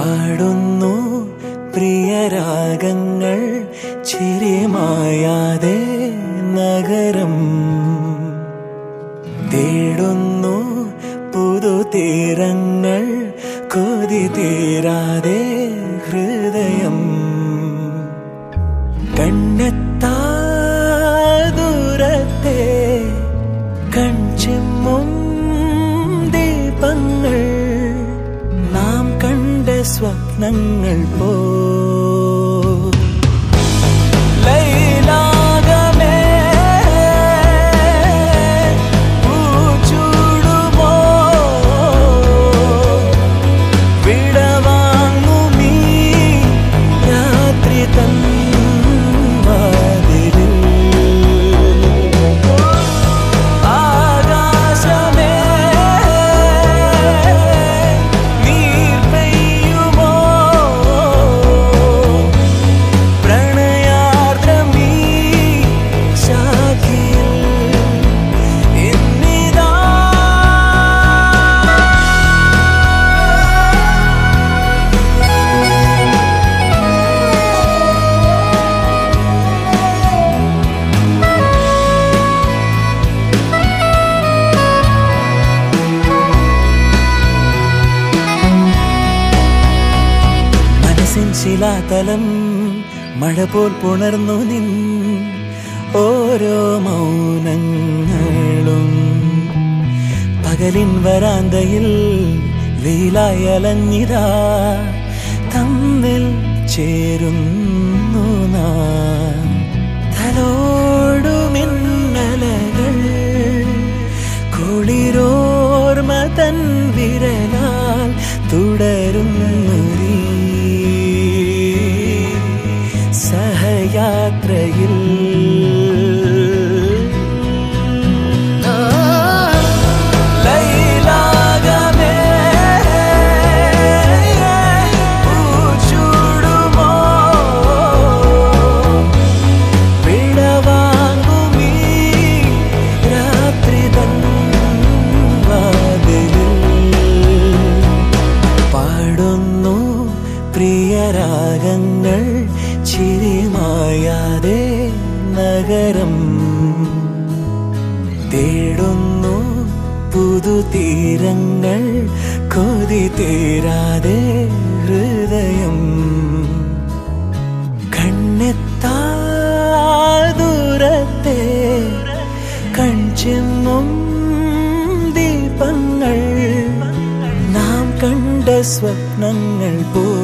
പാടുന്നു പ്രിയരാഗങ്ങൾ ചിരിമായാതെ നഗരം തേടുന്നു പുതുതീരങ്ങൾ കൊതി തീരാതെ ഹൃദയം കണ്ണെത്താ ദൂരത്തെ കൺചിമ്മും ദീപങ്ങൾ നാം കണ്ട സ്വപ്നങ്ങൾ പോ ലൈലാകമേ പൂച്ചൂടുമോ വിടവാങ്ങുമീ രാത്രി തൻ വാതിലിൽ ആകാശമേ നീർ പെയ്യുമോ പ്രണയാർദ്രമീ ശാഖിയിൽ എന്നിതാ മനസ്സിൻ ശിലാതലം മഴ പോൽ പുണർന്നു നിൻ ഓരോ മൗനങ്ങളും പകലിൻ വരാന്തയിൽ വെയിലായി അലഞ്ഞിതാ തമ്മിൽ ചേരുന്നു നാം തലോടുമിന്നലകൾ കുളിരോർമ തൻ വിരലാൽ തുടരുന്നു സഹയാത്രയിൽ ലൈലാകമേ പൂച്ചൂടുമോ വിടവാങ്ങുമീ രാത്രി തൻ വാതിലിൽ പാടുന്നു പ്രിയരാഗങ്ങൾ ചിരിമായാതെ നഗരം തേടുന്നു പുതുതീരങ്ങൾ കൊതി തീരാതെ ഹൃദയം കണ്ണെത്താ ദൂരത്തെ കൺചെമ്മും ദീപങ്ങൾ നാം കണ്ട സ്വപ്നങ്ങൾ പോ